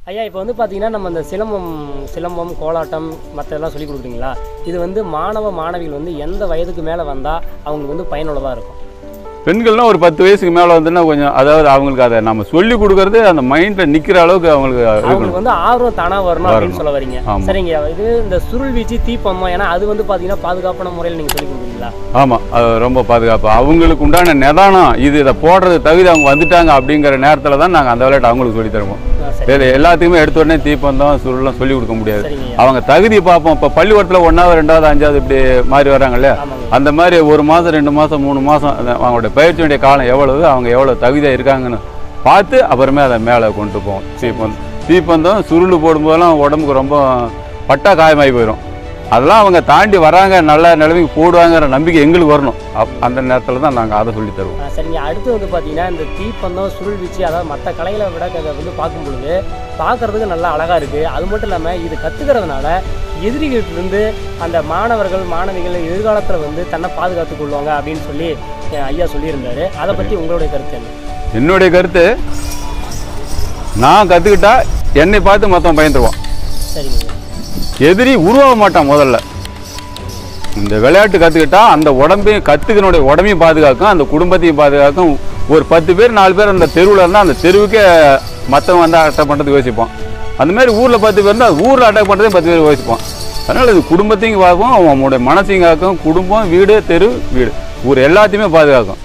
ஐயா இப்போ வந்து பார்த்தீங்கன்னா நம்ம இந்த சிலம்பம் சிலம்பம் கோலாட்டம் மற்றதெல்லாம் சொல்லி கொடுக்குறீங்களா இது வந்து மாணவ மாணவிகள் வந்து எந்த வயதுக்கு மேலே வந்தால் அவங்களுக்கு வந்து பயனுள்ளதாக இருக்கும் பெண்கள்லாம் ஒரு பத்து வயசுக்கு மேலே வந்துன்னா கொஞ்சம் அதாவது அவங்களுக்கு அதை நம்ம சொல்லி கொடுக்கறது அந்த மைண்டில் நிற்கிற அளவுக்கு அவங்களுக்கு இருக்கணும் அவங்களுக்கு வந்து ஆர்வம் தானாக வரணும் அப்படின்னு வரணும். சொல்ல வரீங்க ஆமா. சரிங்க இது இந்த சுருள் வீச்சு தீப்பம்மம் ஏன்னா அது வந்து பார்த்தீங்கன்னா பாதுகாப்பான முறையில் நீங்கள் சொல்லி கொடுக்குறீங்களா ஆமாம் அது ரொம்ப பாதுகாப்பு அவங்களுக்கு உண்டான நிதானம் இது இதை போடுறது தகுதி அவங்க வந்துட்டாங்க அப்படிங்கிற நேரத்தில் தான் நாங்கள் அந்த விளையாட்டு அவங்களுக்கு சொல்லி தருவோம் ஆ, சரி வேறு எல்லாத்துக்குமே எடுத்த உடனே தீப்பந்தம் சுருளெலாம் சொல்லி கொடுக்க முடியாது சரிங்க ஐயா. அவங்க தகுதி பார்ப்போம் இப்போ பள்ளிக்கூடத்தில் ஒன்றாவது ரெண்டாவது அஞ்சாவது இப்படி மாறி வர்றாங்கல்ல ஆமாங்க அந்த மாதிரி ஒரு மாதம் ரெண்டு மாதம் மூணு மாதம் அவங்களுடைய பயிற்சி வேண்டிய காலம் எவ்வளவு அவங்க எவ்வளோ தகுதியாக இருக்காங்கன்னு பார்த்து அப்புறமே அதை மேலே கொண்டு போவோம் தீப்பந்தம் தீப்பந்தம் சுருள் போடும்போதெல்லாம் உடம்புக்கு ரொம்ப பட்டா காயமாகி போயிடும் அதெல்லாம் அவங்க தாண்டி வராங்க நல்ல நிலைமைக்கு போடுவாங்கிற நம்பிக்கை எங்களுக்கு வரணும் அப் அந்த நேரத்தில் தான் நாங்கள் அதை சொல்லி தருவோம் ஆ, சரிங்க அடுத்து வந்து பார்த்தீங்கன்னா இந்த தீப்பந்தம் சுருள் வீச்சு அதாவது மற்ற கலைகளை விட அதை வந்து பார்க்கும் பொழுது பார்க்கறதுக்கு நல்லா அழகாக இருக்குது அது மட்டும் இல்லாமல் இது கற்றுக்கிறதுனால எதிரிகளிலிருந்து அந்த மாணவர்கள் மாணவிகள் எதிர்காலத்தில் வந்து தன்னை பாதுகாத்துக் கொள்வாங்க அப்படின்னு சொல்லி அஹ், ஐயா சொல்லியிருந்தாரு அதை பற்றி உங்களுடைய கருத்து என்ன என்னுடைய கருத்து நான் கற்றுக்கிட்டா என்னை பார்த்து மொத்தம் பயந்துருவான் சரிங்க எதிரி உருவாக மாட்டான் முதல்ல இந்த விளையாட்டு கற்றுக்கிட்டா அந்த உடம்பையும் கற்றுக்கனுடைய உடம்பையும் பாதுகாக்கும் அந்த குடும்பத்தையும் பாதுகாக்கும் ஒரு பத்து பேர் நாலு பேர் அந்த தெருவில் இருந்தால் அந்த தெருவுக்கே மற்றவங்க வந்து அட்டாக் பண்ணுறதுக்கு யோசிப்பான் அந்த மாதிரி ஊரில் பத்து பேர் இருந்தால் ஊரில் அட்டாக் பண்ணுறதையும் பத்து பேர் யோசிப்பான் அதனால் இது குடும்பத்தையும் பார்க்கும் அவனுடைய மனசையும் காக்கும் குடும்பம் வீடு தெரு வீடு ஊர் எல்லாத்தையுமே பாதுகாக்கும்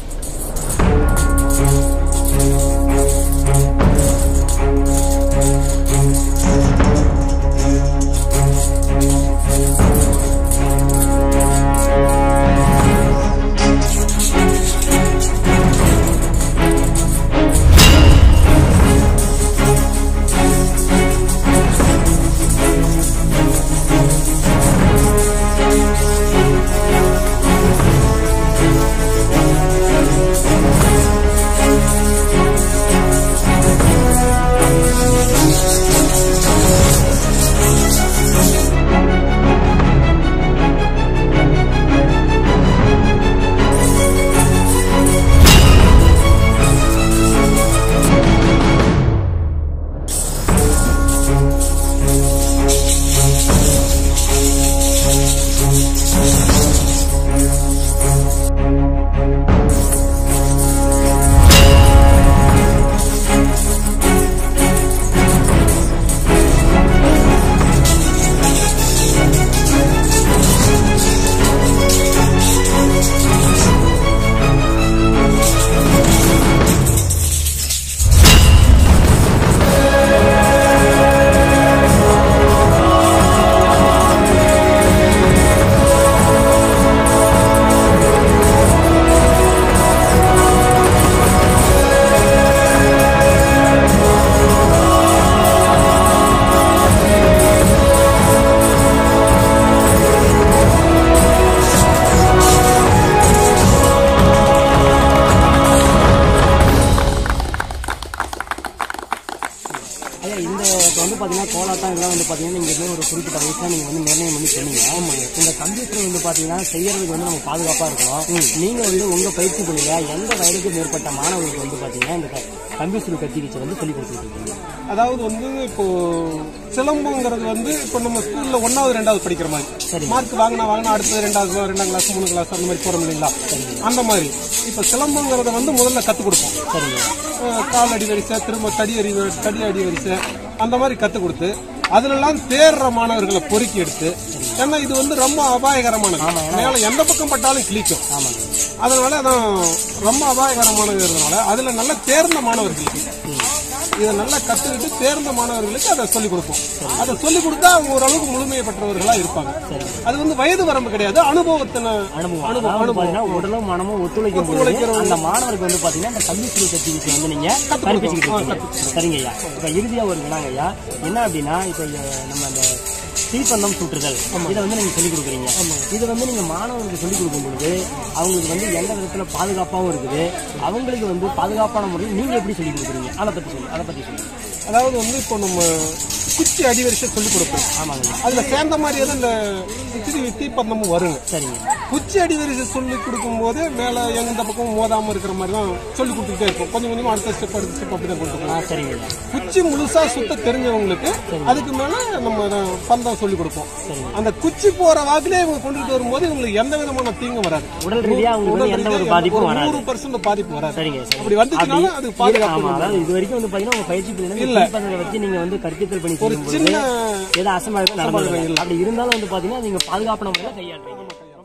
ஐயா இந்த இப்போ வந்து பார்த்தீங்கன்னா கோலாட்டம் இதெல்லாம் வந்து பார்த்தீங்கன்னா நீங்கள் வந்து ஒரு குறிப்பிட்ட வயசுல நீங்கள் வந்து நிர்ணயம் பண்ணி சொன்னீங்க ஆமாங்க இந்த கம்ப்யூட்டர் வந்து பார்த்தீங்கன்னா செய்யறதுக்கு வந்து நம்ம பாதுகாப்பாக இருக்கணும் நீங்கள் வந்து உங்கள் பயிற்சி பள்ளியில எந்த வயதுக்கு மேற்பட்ட மாணவர்களுக்கு வந்து பார்த்தீங்கன்னா இந்த க- கம்ப்யூட்டர் கத்தி வீச்சை வந்து சொல்லி கொடுத்துட்டு இருக்கீங்க அதாவது வந்து இப்போ சிலம்பங்கிறது வந்து இப்போ நம்ம ஸ்கூல்ல ஒன்னாவது ரெண்டாவது படிக்கிற மாதிரி சரி. மார்க் வாங்கினா வாங்கினா அடுத்தது ரெண்டாவது ரெண்டாம் கிளாஸ் மூணு கிளாஸ் அந்த மாதிரி போறோம் இல்லைங்களா அந்த மாதிரி இப்போ சிலம்பங்கிறத வந்து முதல்ல கற்றுக் கொடுப்போம் சரிங்க அஹ் கால் அடி வரிசை திரும்ப தடி அடி வரி- தடி அடி வரிசை அந்த மாதிரி கற்றுக் கொடுத்து அதுலலாம் தேர்ற மாணவர்களை பொறுக்கி எடுத்து ஏன்னா இது வந்து ரொம்ப அபாயகரமானது மேல எந்த பக்கம் பட்டாலும் கிழிக்கும் ஆமாங்க அதனால அதான் ரொம்ப அபாயகரமானதுனால அதுல நல்ல தேர்ந்த மாணவர்களுக்கு இதை நல்லா கத்துக்கிட்டு தேர்ந்த மாணவர்களுக்கு அதை சொல்லிக் கொடுப்போம் அதை சொல்லிக் கொடுத்தா அவங்க ஓரளவுக்கு முழுமையை பெற்றவர்களா இருப்பாங்க அது வந்து வயது வரம்பு கிடையாது அனுபவத்தின அனுபவம் அனுபவம் அதாவது அனுபவம் பார்த்தீங்கன்னா உடலும் மனமும் ஒத்துழைக்கும் போது ஒத்துழைக்கிற அந்த மாணவருக்கு வந்து பார்த்தீங்கன்னா இந்த கம்ப்யூட்டர் கத்தி வீச்சை வந்து நீங்க கற்பிச்சுக்கிட்டு இருக்கீங்க சரிங்க ஐயா இப்போ இறுதியா ஒரு வினாங்க ஐயா என்ன அப்படின்னா இப்போ நம்ம அந்த தீப்பந்தம் சுற்றுதல் இதை வந்து நீங்க சொல்லிக் கொடுக்குறீங்க இது வந்து நீங்க மாணவர்களுக்கு சொல்லிக் கொடுக்கும் பொழுது அவங்களுக்கு வந்து எந்த விதத்துல பாதுகாப்பாகவும் இருக்குது அவங்களுக்கு வந்து பாதுகாப்பான முறையில் நீங்க எப்படி சொல்லிக் கொடுக்குறீங்க அதை பத்தி சொல்லி அதை பத்தி சொல்லுங்க அதாவது வந்து இப்போ நம்ம குச்சி அடிவரிசை சொல்லி கொடுப்பேன் ஆமாங்க அதுல சேர்ந்த மாதிரியே தான் இந்த தீ தீப்பந்தமும் வருங்க சரிங்க குச்சி அடிவரிசை சொல்லி கொடுக்கும்போது மேல எந்த பக்கமும் மோதாம இருக்கிற மாதிரி தான் சொல்லி கொடுத்துட்டே இருக்கும் கொஞ்சம் கொஞ்சமா அடுத்த ஸ்டெப் அடுத்த ஸ்டெப் அப்படி தான் கொடுத்துருக்கோம் ஆ சரிங்க குச்சி முழுசா சுத்த தெரிஞ்சவங்களுக்கு அதுக்கு மேல நம்ம அதை பந்தம் சொல்லி கொடுப்போம் அந்த குச்சி போற வாக்குலயே இவங்க கொண்டுட்டு வரும்போது இவங்களுக்கு எந்த விதமான தீங்கும் வராது உடல் ரீதியா அவங்களுக்கு வந்து எந்த ஒரு பாதிப்பும் வராது நூறு பர்சன்ட் பாதிப்பு வராது சரிங்க சரி அப்படி வந்துச்சுனாலும் அது பாதுகாப்பு ஆமா அதாவது இது வரைக்கும் வந்து பாத்தீங்கன்னா உங்க பயிற்சி இல்ல. பந்தங்களை வச்சு நீங்க வந்து கருத்துக்கள் பண்ணி ஒரு செய்யும்போது சின்ன ஏதோ அசம்பாவிதம் நடந்தது அப்படி இருந்தாலும் வந்து பாத்தீங்கன்னா நீங்க பாதுகாப்பான முறையில கையாளுறீங்க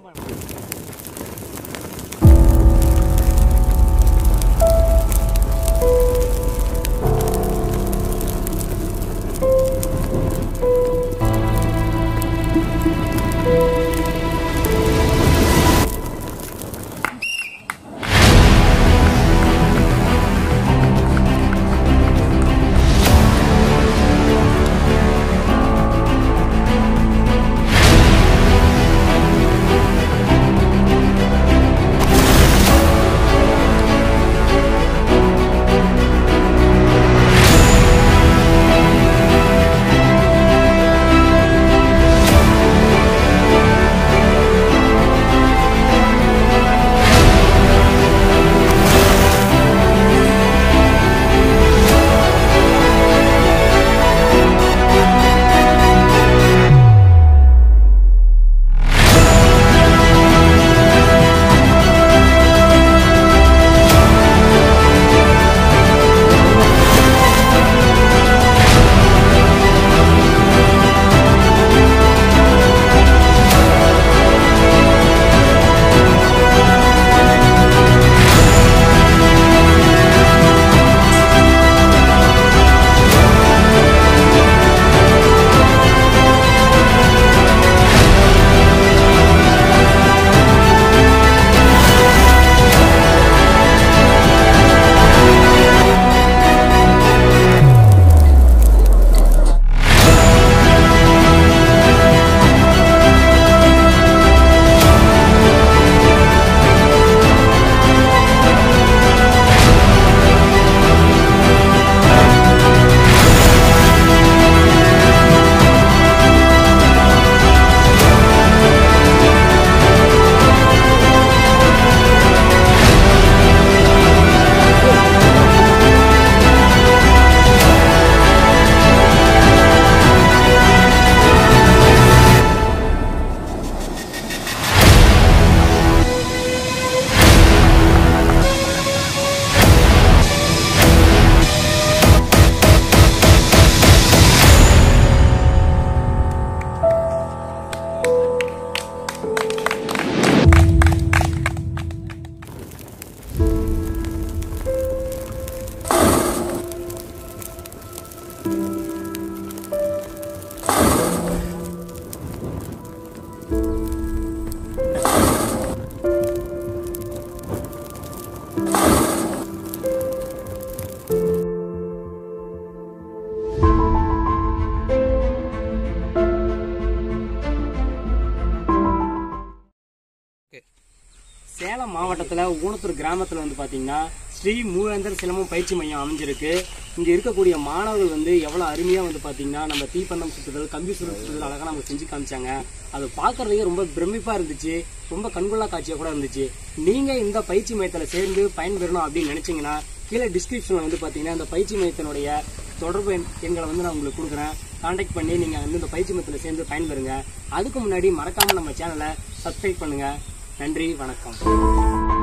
சேலம் மாவட்டத்தில் ஊனத்தூர் கிராமத்தில் வந்து பார்த்தீங்கன்னா ஸ்ரீ மூவேந்தர் சிலம்பம் பயிற்சி மையம் அமைஞ்சிருக்கு இங்கே இருக்கக்கூடிய மாணவர்கள் வந்து எவ்வளோ அருமையாக வந்து பார்த்தீங்கன்னா நம்ம தீப்பந்தம் சுற்றுதல் கம்பி சுற்றுதல் அழகாக நம்ம செஞ்சு காமிச்சாங்க அது பார்க்கறதுக்கே ரொம்ப பிரமிப்பாக இருந்துச்சு ரொம்ப கண்கொள்ளா காட்சியாக கூட இருந்துச்சு நீங்கள் இந்த பயிற்சி மையத்தில் சேர்ந்து பயன்பெறணும் அப்படின்னு நினச்சிங்கன்னா கீழே டிஸ்கிரிப்ஷனில் வந்து பார்த்தீங்கன்னா இந்த பயிற்சி மையத்தினுடைய தொடர்பு எண் எண்களை வந்து நான் உங்களுக்கு கொடுக்குறேன் காண்டாக்ட் பண்ணி நீங்கள் வந்து இந்த பயிற்சி மையத்தில் சேர்ந்து பயன்பெறுங்க அதுக்கு முன்னாடி மறக்காமல் நம்ம சேனலை சப்ஸ்கிரைப் பண்ணுங்கள் நன்றி வணக்கம்